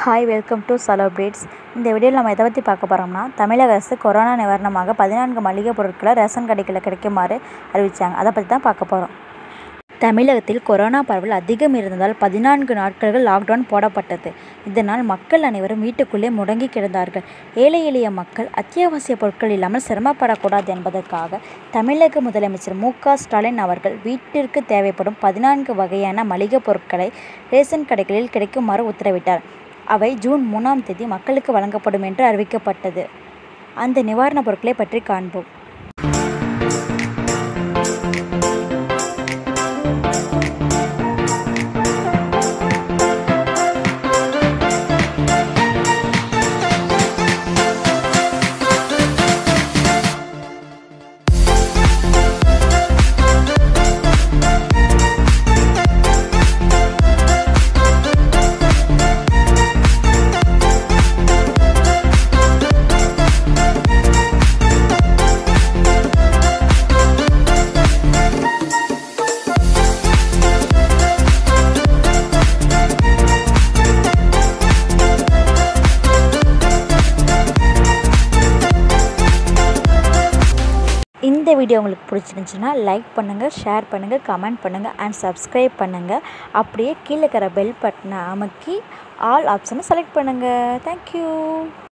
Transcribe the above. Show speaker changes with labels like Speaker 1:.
Speaker 1: hi welcome to செலப்ரேட்ஸ் இந்த வீடியோவில் நம்ம எதை பற்றி பார்க்க போகிறோம்னா தமிழக அரசு கொரோனா நிவாரணமாக பதினான்கு மளிகை பொருட்களை ரேஷன் கடைகளில் கிடைக்குமாறு அறிவித்தாங்க அதை பற்றி தான் பார்க்க போகிறோம் தமிழகத்தில் கொரோனா பரவல் அதிகம் இருந்ததால் பதினான்கு நாட்கள் லாக்டவுன் போடப்பட்டது இதனால் மக்கள் அனைவரும் வீட்டுக்குள்ளே முடங்கி கிடந்தார்கள் ஏழை எளிய மக்கள் அத்தியாவசிய பொருட்கள் இல்லாமல் சிரமப்படக்கூடாது என்பதற்காக தமிழக முதலமைச்சர் மு க ஸ்டாலின் அவர்கள் வீட்டிற்கு தேவைப்படும் பதினான்கு வகையான மளிகை பொருட்களை ரேஷன் கடைகளில் கிடைக்குமாறு உத்தரவிட்டார் அவை ஜூன் மூணாம் தேதி மக்களுக்கு வழங்கப்படும் என்று அறிவிக்கப்பட்டது அந்த நிவாரணப் பொருட்களை பற்றி காண்போம் இந்த வீடியோ உங்களுக்கு பிடிச்சிருந்துச்சுன்னா லைக் பண்ணுங்கள் ஷேர் பண்ணுங்கள் கமெண்ட் பண்ணுங்கள் அண்ட் சப்ஸ்கிரைப் பண்ணுங்கள் அப்படியே கீழே இருக்கிற பெல் பட்டனை அமுக்கி ஆல் ஆப்ஷனை செலக்ட் பண்ணுங்கள் தேங்க்யூ